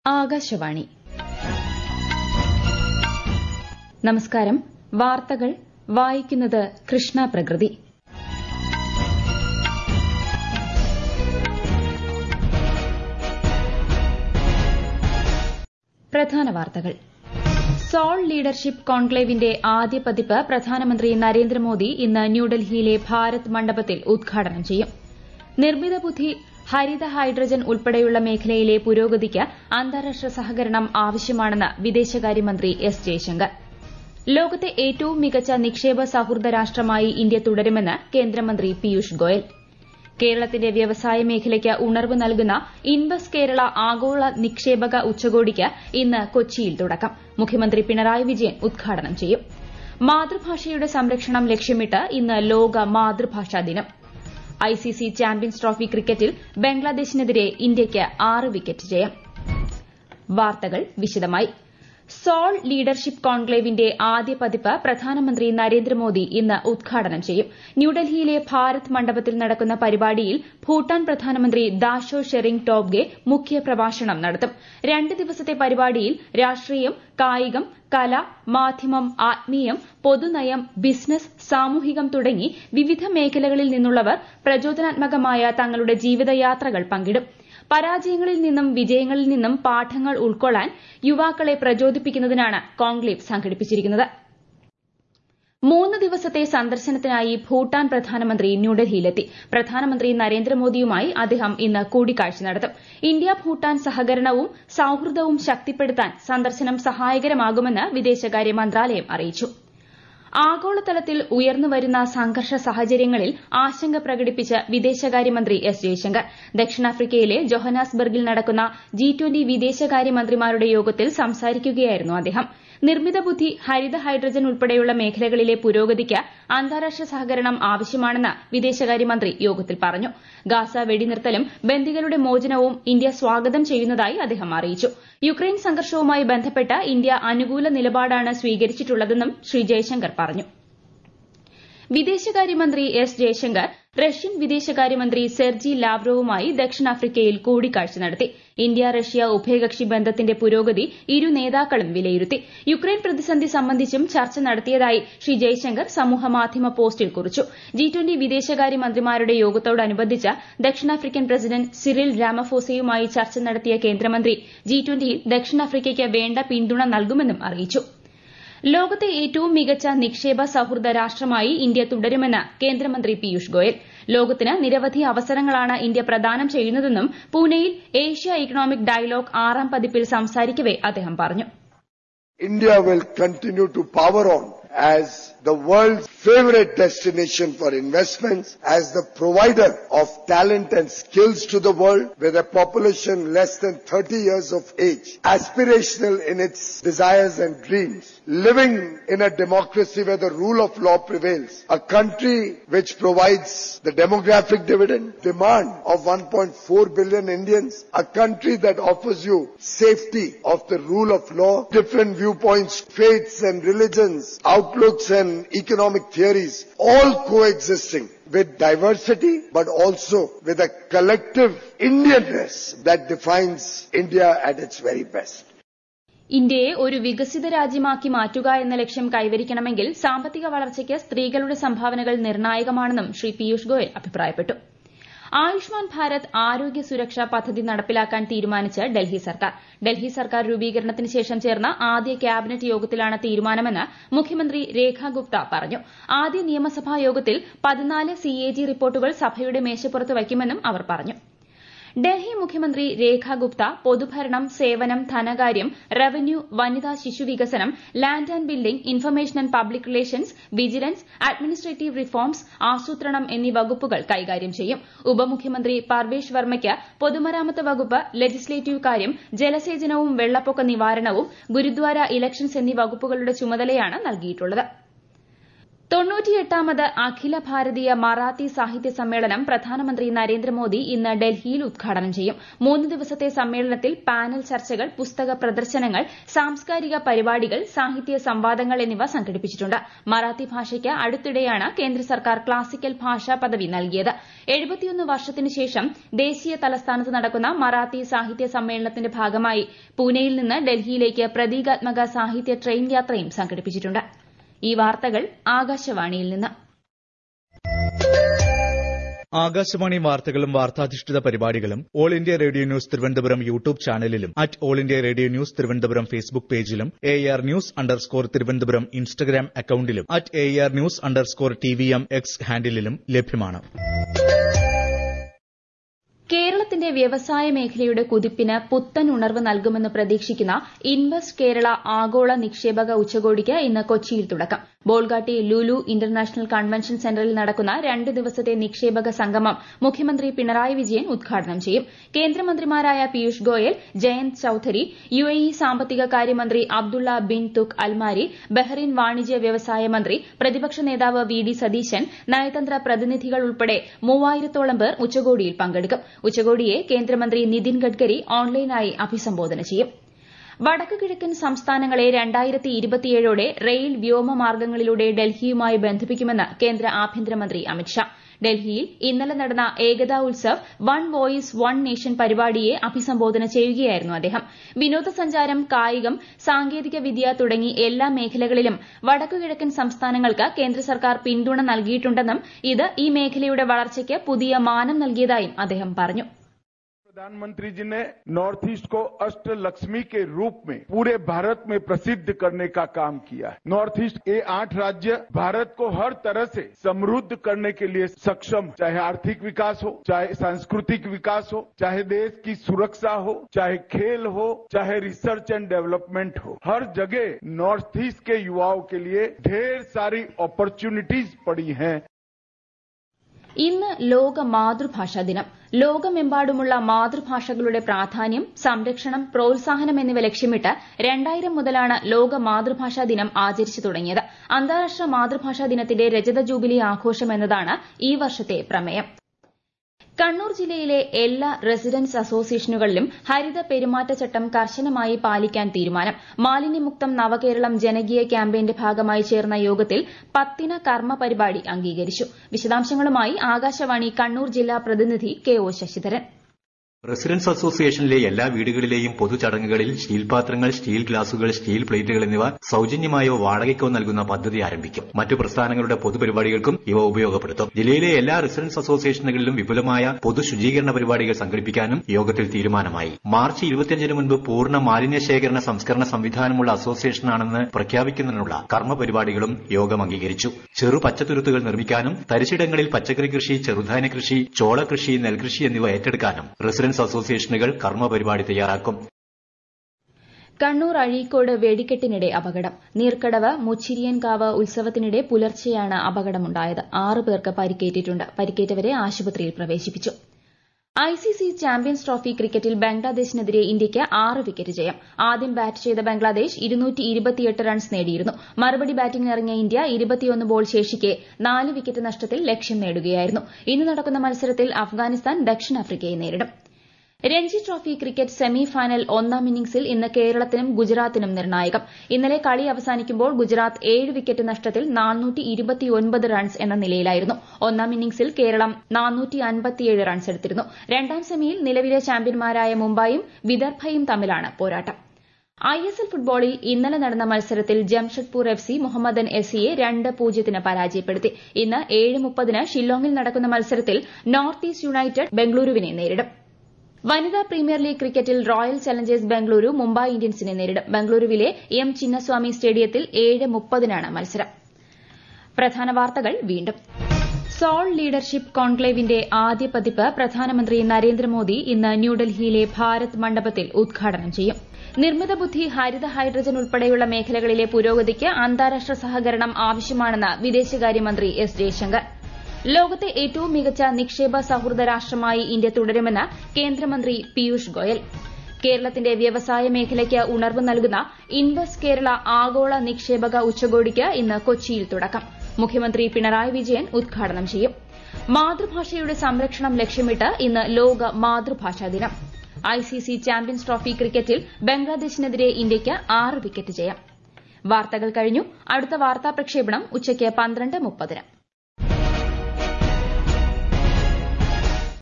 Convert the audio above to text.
ആകാശവാണി നമസ്കാരം വാർത്തകൾ വായിക്കുന്നത് കൃഷ്ണ പ്രകൃതി പ്രധാന വാർത്തകൾ സോൾ ലീഡർഷിപ്പ് കോൺക്ലേവിന്റെ ആദ്യ പതിപ്പ് പ്രധാനമന്ത്രി നരേന്ദ്രമോദി ഇന്ന് ന്യൂഡൽഹിയിലെ ഭാരത് മണ്ഡപത്തിൽ ഉദ്ഘാടനം ചെയ്യും നിർമ്മിത ബുദ്ധി ഹരിത ഹൈഡ്രജൻ ഉൾപ്പെടെയുള്ള മേഖലയിലെ പുരോഗതിക്ക് അന്താരാഷ്ട്ര സഹകരണം ആവശ്യമാണെന്ന് വിദേശകാര്യമന്ത്രി എസ് ജയശങ്കർ ലോകത്തെ ഏറ്റവും മികച്ച നിക്ഷേപ സൌഹൃദ രാഷ്ട്രമായി ഇന്ത്യ തുടരുമെന്ന് കേന്ദ്രമന്ത്രി പീയൂഷ് ഗോയൽ കേരളത്തിന്റെ വ്യവസായ മേഖലയ്ക്ക് ഉണർവ് നൽകുന്ന ഇൻവെസ്റ്റ് കേരള ആഗോള നിക്ഷേപക ഉച്ചകോടിക്ക് ഇന്ന് കൊച്ചിയിൽ തുടക്കം മുഖ്യമന്ത്രി പിണറായി വിജയൻ ഉദ്ഘാടനം ചെയ്യും മാതൃഭാഷയുടെ സംരക്ഷണം ലക്ഷ്യമിട്ട് ഇന്ന് ലോക മാതൃഭാഷാ ദിനം ഐസിസി ചാമ്പ്യൻസ് ട്രോഫി ക്രിക്കറ്റിൽ ബംഗ്ലാദേശിനെതിരെ ഇന്ത്യയ്ക്ക് ആറ് വിക്കറ്റ് ജയം വാർത്തകൾ വിശദമായി സോൾ ലീഡർഷിപ്പ് കോൺക്ലേവിന്റെ ആദ്യ പതിപ്പ് പ്രധാനമന്ത്രി നരേന്ദ്രമോദി ഇന്ന് ഉദ്ഘാടനം ചെയ്യും ന്യൂഡൽഹിയിലെ ഭാരത് മണ്ഡപത്തിൽ നടക്കുന്ന പരിപാടിയിൽ ഭൂട്ടാൻ പ്രധാനമന്ത്രി ദാഷോ ഷെറിംഗ് ടോബ്ഗെ മുഖ്യപ്രഭാഷണം നടത്തും രണ്ട് ദിവസത്തെ പരിപാടിയിൽ രാഷ്ട്രീയം കായികം കല മാധ്യമം ആത്മീയം പൊതുനയം ബിസിനസ് സാമൂഹികം തുടങ്ങി വിവിധ മേഖലകളിൽ നിന്നുള്ളവർ പ്രചോദനാത്മകമായ തങ്ങളുടെ ജീവിതയാത്രകൾ പങ്കിടും പരാജയങ്ങളിൽ നിന്നും വിജയങ്ങളിൽ നിന്നും പാഠങ്ങൾ ഉൾക്കൊള്ളാൻ യുവാക്കളെ പ്രചോദിപ്പിക്കുന്നതിനാണ് കോൺക്ലേവ് സംഘടിപ്പിച്ചിരിക്കുന്നത് മൂന്ന് ദിവസത്തെ സന്ദർശനത്തിനായി ഭൂട്ടാൻ പ്രധാനമന്ത്രി ന്യൂഡൽഹിയിലെത്തി പ്രധാനമന്ത്രി നരേന്ദ്രമോദിയുമായി അദ്ദേഹം ഇന്ന് കൂടിക്കാഴ്ച നടത്തും ഇന്ത്യ ഭൂട്ടാൻ സഹകരണവും സൌഹൃദവും ശക്തിപ്പെടുത്താൻ സന്ദർശനം സഹായകരമാകുമെന്ന് വിദേശകാര്യ മന്ത്രാലയം അറിയിച്ചു ആഗോളതലത്തിൽ ഉയർന്നുവരുന്ന സംഘർഷ സാഹചര്യങ്ങളിൽ ആശങ്ക പ്രകടിപ്പിച്ച് വിദേശകാര്യമന്ത്രി എസ് ജയശങ്കർ ദക്ഷിണാഫ്രിക്കയിലെ ജൊഹനാസ്ബർഗിൽ നടക്കുന്ന ജി ട്വന്റി വിദേശകാര്യമന്ത്രിമാരുടെ യോഗത്തിൽ സംസാരിക്കുകയായിരുന്നു അദ്ദേഹം നിർമ്മിത ബുദ്ധി ഹരിത ഹൈഡ്രജൻ ഉൾപ്പെടെയുള്ള മേഖലകളിലെ പുരോഗതിക്ക് അന്താരാഷ്ട്ര സഹകരണം ആവശ്യമാണെന്ന് വിദേശകാര്യമന്ത്രി യോഗത്തിൽ പറഞ്ഞു ഗാസ വെടിനിർത്തലും ബന്ദികളുടെ മോചനവും ഇന്ത്യ സ്വാഗതം ചെയ്യുന്നതായി അദ്ദേഹം അറിയിച്ചു യുക്രൈൻ സംഘർഷവുമായി ബന്ധപ്പെട്ട് ഇന്ത്യ അനുകൂല നിലപാടാണ് സ്വീകരിച്ചിട്ടുള്ളതെന്നും ശ്രീ ജയശങ്കർ പറഞ്ഞു വിദേശകാര്യമന്ത്രി എസ് ജയശങ്കർ റഷ്യൻ വിദേശകാര്യമന്ത്രി സെർജി ലാവ്റോവുമായി ദക്ഷിണാഫ്രിക്കയിൽ കൂടിക്കാഴ്ച നടത്തി ഇന്ത്യ റഷ്യ ഉഭയകക്ഷി ബന്ധത്തിന്റെ പുരോഗതി ഇരു നേതാക്കളും വിലയിരുത്തി യുക്രൈൻ പ്രതിസന്ധി സംബന്ധിച്ചും ചർച്ച നടത്തിയതായി ശ്രീ ജയശങ്കർ സമൂഹമാധ്യമ പോസ്റ്റിൽ കുറിച്ചു ജി ട്വന്റി വിദേശകാര്യമന്ത്രിമാരുടെ യോഗത്തോടനുബന്ധിച്ച് ദക്ഷിണാഫ്രിക്കൻ പ്രസിഡന്റ് സിറിൽ രാമഫോസയുമായി ചർച്ച നടത്തിയ കേന്ദ്രമന്ത്രി ജി ട്വന്റിയിൽ ദക്ഷിണാഫ്രിക്കയ്ക്ക് വേണ്ട പിന്തുണ നൽകുമെന്നും അറിയിച്ചു ലോകത്തെ ഏറ്റവും മികച്ച നിക്ഷേപ സൌഹൃദ രാഷ്ട്രമായി ഇന്ത്യ തുടരുമെന്ന് കേന്ദ്രമന്ത്രി പീയൂഷ് ഗോയൽ ലോകത്തിന് നിരവധി അവസരങ്ങളാണ് ഇന്ത്യ പ്രദാനം ചെയ്യുന്നതെന്നും പൂനെയിൽ ഏഷ്യ ഇക്കണോമിക് ഡയലോഗ് ആറാം പതിപ്പിൽ സംസാരിക്കവെ അദ്ദേഹം പറഞ്ഞു India will continue to power on as the world's favorite destination for investments, as the provider of talent and skills to the world with a population less than 30 years of age, aspirational in its desires and dreams, living in a democracy where the rule of law prevails, a country which provides the demographic dividend, demand of 1.4 billion Indians, a country that offers you safety of the rule of law, different viewpoints, faiths and religions, outlooks and economic theories, all coexisting with diversity, but also with a collective Indianness that defines India at its very best. ഇന്ത്യയെ ഒരു വികസിത രാജ്യമാക്കി മാറ്റുക എന്ന ലക്ഷ്യം കൈവരിക്കണമെങ്കിൽ സാമ്പത്തിക വളർച്ചയ്ക്ക് സ്ത്രീകളുടെ സംഭാവനകൾ നിർണായകമാണെന്നും ശ്രീ പീയൂഷ് ഗോയൽ അഭിപ്രായപ്പെട്ടു ആയുഷ്മാൻ ഭാരത് ആരോഗ്യ സുരക്ഷാ പദ്ധതി നടപ്പിലാക്കാൻ തീരുമാനിച്ച് ഡൽഹി സർക്കാർ ഡൽഹി സർക്കാർ രൂപീകരണത്തിന് ശേഷം ചേർന്ന ആദ്യ ക്യാബിനറ്റ് യോഗത്തിലാണ് തീരുമാനമെന്ന് മുഖ്യമന്ത്രി രേഖ ഗുപ്ത പറഞ്ഞു ആദ്യ നിയമസഭാ യോഗത്തിൽ പതിനാല് സിഎജി റിപ്പോർട്ടുകൾ സഭയുടെ മേശപ്പുറത്ത് വയ്ക്കുമെന്നും അവർ പറഞ്ഞു ഡൽഹി മുഖ്യമന്ത്രി രേഖ ഗുപ്ത പൊതുഭരണം സേവനം ധനകാര്യം റവന്യൂ വനിതാ ശിശു വികസനം land and building information and public relations vigilance administrative reforms ആസൂത്രണം എന്നീ വകുപ്പുകൾ കൈകാര്യം ചെയ്യും ഉപമുഖ്യമന്ത്രി പർവേഷ് വർമ്മയ്ക്ക് പൊതുമരാമത്ത് വകുപ്പ് ലെജിസ്ലേറ്റീവ് കാര്യം ജലസേചനവും വെള്ളപ്പൊക്ക നിവാരണവും ഗുരുദ്വാര ഇലക്ഷൻസ് എന്നീ വകുപ്പുകളുടെ ചുമതലയാണ് നൽകിയിട്ടുള്ളത് തൊണ്ണൂറ്റിയെട്ടാമത് അഖില ഭാരതീയ മറാത്തി സാഹിത്യ സമ്മേളനം പ്രധാനമന്ത്രി നരേന്ദ്രമോദി ഇന്ന് ഡൽഹിയിൽ ഉദ്ഘാടനം ചെയ്യും മൂന്ന് ദിവസത്തെ സമ്മേളനത്തിൽ പാനൽ ചർച്ചകൾ പുസ്തക പ്രദർശനങ്ങൾ സാംസ്കാരിക പരിപാടികൾ സാഹിത്യ സംവാദങ്ങൾ എന്നിവ സംഘടിപ്പിച്ചിട്ടുണ്ട് മറാത്തി ഭാഷയ്ക്ക് അടുത്തിടെയാണ് കേന്ദ്ര സർക്കാർ ക്ലാസിക്കൽ ഭാഷാ പദവി നൽകിയത് എഴുപത്തിയൊന്ന് വർഷത്തിനു ശേഷം ദേശീയ തലസ്ഥാനത്ത് നടക്കുന്ന മറാത്തി സാഹിത്യ സമ്മേളനത്തിന്റെ ഭാഗമായി പൂനെയിൽ നിന്ന് ഡൽഹിയിലേക്ക് പ്രതീകാത്മക സാഹിത്യ ട്രെയിൻ യാത്രയും സംഘടിപ്പിച്ചിട്ടുണ്ട് ഈ വാർത്തകൾ ആകാശവാണിയിൽ നിന്ന് ആകാശവാണി വാർത്തകളും വാർത്താധിഷ്ഠിത പരിപാടികളും all India radio news Thiruvananthapuram YouTube ചാനലിലും at all India radio news Thiruvananthapuram Facebook പേജിലും A R news underscore Thiruvananthapuram Instagram അക്കൌണ്ടിലും at A R news underscore T V M X ഹാൻഡിലും ലഭ്യമാണ് കേരളത്തിന്റെ വ്യവസായ മേഖലയുടെ കുതിപ്പിന് പുത്തൻ ഉണർവ് നൽകുമെന്ന് പ്രതീക്ഷിക്കുന്ന ഇൻവെസ്റ്റ് കേരള ആഗോള നിക്ഷേപക ഉച്ചകോടിക്ക് ഇന്ന് കൊച്ചിയിൽ തുടക്കം ബോൾഗാട്ടി ലുലു ഇന്റർനാഷണൽ കൺവെൻഷൻ സെന്ററിൽ നടക്കുന്ന രണ്ട് ദിവസത്തെ നിക്ഷേപക സംഗമം മുഖ്യമന്ത്രി പിണറായി വിജയൻ ഉദ്ഘാടനം ചെയ്യും കേന്ദ്രമന്ത്രിമാരായ Piyush Goyal Jayant Chaudhary U A E സാമ്പത്തിക കാര്യമന്ത്രി Abdullah bin Touq Almarri Bahrain വാണിജ്യ വ്യവസായ മന്ത്രി പ്രതിപക്ഷ നേതാവ് വി ഡി സതീശൻ നയതന്ത്ര പ്രതിനിധികൾ ഉൾപ്പെടെ മൂവായിരത്തോളം പേർ ഉച്ചകോടിയിൽ പങ്കെടുക്കും ഉച്ചകോടിയെ കേന്ദ്രമന്ത്രി നിതിൻ ഗഡ്കരി ഓൺലൈനായി അഭിസംബോധന ചെയ്യും വടക്കു കിഴക്കൻ സംസ്ഥാനങ്ങളെ രണ്ടായിരത്തി ഇരുപത്തിയേഴോടെ റെയിൽ വ്യോമമാർഗ്ഗങ്ങളിലൂടെ ഡൽഹിയുമായി ബന്ധിപ്പിക്കുമെന്ന് കേന്ദ്ര ആഭ്യന്തരമന്ത്രി അമിത്ഷാ ഡൽഹിയിൽ ഇന്നലെ നടന്ന Ekta Utsav one voice one nation പരിപാടിയെ അഭിസംബോധന ചെയ്യുകയായിരുന്നു അദ്ദേഹം വിനോദസഞ്ചാരം കായികം സാങ്കേതിക വിദ്യ തുടങ്ങി എല്ലാ മേഖലകളിലും വടക്കുകിഴക്കൻ സംസ്ഥാനങ്ങൾക്ക് കേന്ദ്ര സർക്കാർ പിന്തുണ നൽകിയിട്ടുണ്ടെന്നും ഇത് ഈ മേഖലയുടെ വളർച്ചയ്ക്ക് പുതിയ മാനം നൽകിയതായും അദ്ദേഹം പറഞ്ഞു प्रधानमंत्री जी ने नॉर्थ ईस्ट को अष्ट लक्ष्मी के रूप में पूरे भारत में प्रसिद्ध करने का काम किया है नॉर्थ ईस्ट के आठ राज्य भारत को हर तरह से समृद्ध करने के लिए सक्षम चाहे आर्थिक विकास हो चाहे सांस्कृतिक विकास हो चाहे देश की सुरक्षा हो चाहे खेल हो चाहे रिसर्च एंड डेवलपमेंट हो हर जगह नॉर्थ ईस्ट के युवाओं के लिए ढेर सारी अपॉर्चुनिटीज पड़ी हैं ഇന്ന് ലോക മാതൃഭാഷാ ദിനം ലോകമെമ്പാടുമുള്ള മാതൃഭാഷകളുടെ പ്രാധാന്യം സംരക്ഷണം പ്രോത്സാഹനം എന്നിവ ലക്ഷ്യമിട്ട് രണ്ടായിരം മുതലാണ് ലോക മാതൃഭാഷാ ദിനം ആചരിച്ചു തുടങ്ങിയത് അന്താരാഷ്ട്ര മാതൃഭാഷാ ദിനത്തിന്റെ രജത ജൂബിലി ആഘോഷം എന്നതാണ് ഈ വർഷത്തെ പ്രമേയം കണ്ണൂർ ജില്ലയിലെ എല്ലാ റെസിഡൻസ് അസോസിയേഷനുകളിലും ഹരിത പെരുമാറ്റച്ചട്ടം കർശനമായി പാലിക്കാൻ തീരുമാനം മാലിന്യമുക്തം നവകേരളം ജനകീയ ക്യാമ്പയിന്റെ ഭാഗമായി ചേർന്ന യോഗത്തിൽ പത്തിന കർമ്മ പരിപാടി അംഗീകരിച്ചു വിശദാംശങ്ങളുമായി ആകാശവാണി കണ്ണൂർ ജില്ലാ പ്രതിനിധി കെ ഒ ശശിധരൻ റെസിഡൻസ് അസോസിയേഷനിലെ എല്ലാ വീടുകളിലെയും പൊതുചടങ്ങുകളിൽ സ്റ്റീൽ പാത്രങ്ങൾ സ്റ്റീൽ ഗ്ലാസുകൾ സ്റ്റീൽ പ്ലേറ്റുകൾ എന്നിവ സൌജന്യമായോ വാടകയ്ക്കോ നൽകുന്ന പദ്ധതി ആരംഭിക്കും മറ്റു പ്രസ്ഥാനങ്ങളുടെ പൊതുപരിപാടികൾക്കും ഇവ ഉപയോഗപ്പെടുത്തും ജില്ലയിലെ എല്ലാ റെസിഡൻസ് അസോസിയേഷനുകളിലും വിപുലമായ പൊതു ശുചീകരണ പരിപാടികൾ സംഘടിപ്പിക്കാനും യോഗത്തിൽ തീരുമാനമായി മാർച്ച് ഇരുപത്തിയഞ്ചിന് മുൻപ് പൂർണ്ണ മാലിന്യ ശേഖരണ സംസ്കരണ സംവിധാനമുള്ള അസോസിയേഷനാണെന്ന് പ്രഖ്യാപിക്കുന്നതിനുള്ള കർമ്മ പരിപാടികളും യോഗം അംഗീകരിച്ചു ചെറു പച്ചത്തുരുത്തുകൾ നിർമ്മിക്കാനും തരിശിടങ്ങളിൽ പച്ചക്കറി കൃഷി ചെറുധാന്യ കൃഷി ചോള കൃഷി നെൽകൃഷി എന്നിവ ഏറ്റെടുക്കാനും റെസിഡൻസ് അസോസിയേഷനുകൾ കർമ്മ പരിപാടി തയ്യാറാക്കും കണ്ണൂർ അഴീക്കോട് വെടിക്കെട്ടിനിടെ അപകടം നീർക്കടവ് മുച്ചിരിയൻകാവ് ഉത്സവത്തിനിടെ പുലർച്ചെയാണ് അപകടമുണ്ടായത് ആറ് പേർക്ക് പരിക്കേറ്റിട്ടുണ്ട് പരിക്കേറ്റവരെ ആശുപത്രിയിൽ പ്രവേശിപ്പിച്ചു ഐസിസി ചാമ്പ്യൻസ് ട്രോഫി ക്രിക്കറ്റിൽ ബംഗ്ലാദേശിനെതിരെ ഇന്ത്യയ്ക്ക് ആറ് വിക്കറ്റ് ജയം ആദ്യം ബാറ്റ് ചെയ്ത ബംഗ്ലാദേശ് റൺസ് നേടിയിരുന്നു മറുപടി ബാറ്റിംഗിനിറങ്ങിയ ഇന്ത്യ ഇരുപത്തിയൊന്ന് ബോൾ ശേഷിക്കെ നാല് വിക്കറ്റ് നഷ്ടത്തിൽ ലക്ഷ്യം നേടുകയായിരുന്നു ഇന്ന് നടക്കുന്ന മത്സരത്തിൽ അഫ്ഗാനിസ്ഥാൻ ദക്ഷിണാഫ്രിക്കയെ നേരിടും Ranji trophy cricket semi final ഒന്നാം ഇന്നിംഗ്സിൽ ഇന്ന് കേരളത്തിനും ഗുജറാത്തിനും നിർണായകം ഇന്നലെ കളി അവസാനിക്കുമ്പോൾ ഗുജറാത്ത് ഏഴ് വിക്കറ്റ് നഷ്ടത്തിൽ റൺസ് എന്ന നിലയിലായിരുന്നു ഒന്നാം ഇന്നിംഗ്സിൽ കേരളം റൺസ് എടുത്തിരുന്നു രണ്ടാം സെമിയിൽ നിലവിലെ ചാമ്പ്യന്മാരായ മുംബൈയും വിദർഭയും തമ്മിലാണ് പോരാട്ടം ഐ എസ് എൽ ഫുട്ബോളിൽ ഇന്നലെ നടന്ന മത്സരത്തിൽ Jamshedpur F C Mohammedan F സിയെ രണ്ട് പൂജ്യത്തിന് പരാജയപ്പെടുത്തി ഇന്ന് ഏഴ് മുപ്പതിന് ഷില്ലോങ്ങിൽ നടക്കുന്ന മത്സരത്തിൽ നോർത്ത് ഈസ്റ്റ് യുണൈറ്റഡ് ബംഗളൂരുവിനെ നേരിടും വനിതാ പ്രീമിയർ ലീഗ് ക്രിക്കറ്റിൽ റോയൽ ചലഞ്ചേഴ്സ് ബംഗളൂരു മുംബൈ ഇന്ത്യൻസിനെ നേരിടും ബംഗളൂരുവിലെ എം ചിന്നസ്വാമി സ്റ്റേഡിയത്തിൽ ഏഴ് മുപ്പതിനാണ് മത്സരം പ്രധാന വാർത്തകൾ വീണ്ടും സോൾ ലീഡർഷിപ്പ് കോൺക്ലേവിന്റെ ആദ്യ പതിപ്പ് പ്രധാനമന്ത്രി നരേന്ദ്രമോദി ഇന്ന് ന്യൂഡൽഹിയിലെ ഭാരത് മണ്ഡപത്തിൽ ഉദ്ഘാടനം ചെയ്യും നിർമ്മിത ബുദ്ധി ഹരിത ഹൈഡ്രജൻ ഉൾപ്പെടെയുള്ള മേഖലകളിലെ പുരോഗതിക്ക് അന്താരാഷ്ട്ര സഹകരണം ആവശ്യമാണെന്ന് വിദേശകാര്യമന്ത്രി എസ് ജയശങ്കർ ലോകത്തെ ഏറ്റവും മികച്ച നിക്ഷേപ സൌഹൃദ രാഷ്ട്രമായി ഇന്ത്യ തുടരുമെന്ന് കേന്ദ്രമന്ത്രി പീയൂഷ് ഗോയൽ കേരളത്തിന്റെ വ്യവസായ മേഖലയ്ക്ക് ഉണർവ് നൽകുന്ന ഇൻവെസ്റ്റ് കേരള ആഗോള നിക്ഷേപക ഉച്ചകോടിക്ക് ഇന്ന് കൊച്ചിയിൽ തുടക്കം മുഖ്യമന്ത്രി പിണറായി വിജയൻ ഉദ്ഘാടനം ചെയ്യും മാതൃഭാഷയുടെ സംരക്ഷണം ലക്ഷ്യമിട്ട് ഇന്ന് ലോക മാതൃഭാഷാ ദിനം ഐസിസി ചാമ്പ്യൻസ് ട്രോഫി ക്രിക്കറ്റിൽ ബംഗ്ലാദേശിനെതിരെ ഇന്ത്യയ്ക്ക് ആറ് വിക്കറ്റ് ജയം വാർത്തകൾ കഴിഞ്ഞു അടുത്ത വാർത്താ പ്രക്ഷേപണം ഉച്ചയ്ക്ക് പന്ത്രണ്ട് മുപ്പതിന്